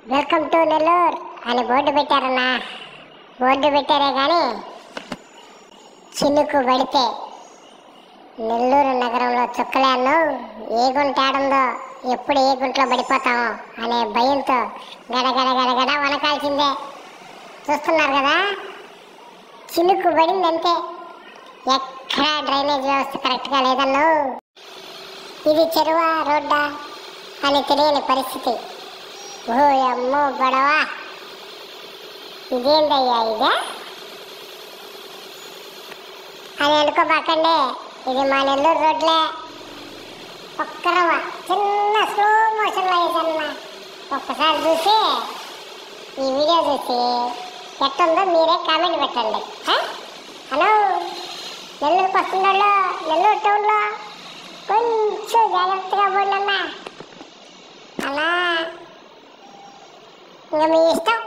Welcome to Nellore అని board పెట్టారన్నా board పెట్టారే కానీ చినుకు పడితే నెల్లూరు నగరంలో చుక్కలే అన్నావు ఏ గుంట ఆడుందో ఎప్పుడు ఏ గుంట్లో పడిపోతామో అనే భయంతో గడగడ గడగడ వనకాల్సిందే చూస్తున్నారు కదా చినుకు పడింది అంతే ఎక్కడా డ్రైనేజ్ వ్యవస్థ కరెక్ట్గా లేదన్నావు ఇది చెరువా రోడ్డా అని తెలియని పరిస్థితి ఓ అమ్మో గొడవ ఇదేందయ్యా ఇదే అని అనుకోబాకండి ఇది మా నెల్లూరు రోడ్లే ఒక్కరవ చిన్న స్లో మోషన్లో వేసన్నా ఒక్కసారి చూసి ఈ వీడియో చూసి ఎట్టుందో మీరే కామెంట్ పెట్టండి ఆ? హలో నెల్లూరుకి వస్తున్నాళ్ళు నెల్లూరు టౌన్లో కొంచెం జాగ్రత్తగా పోండి అన్నా అలా ఇంకా మీ ఇష్టం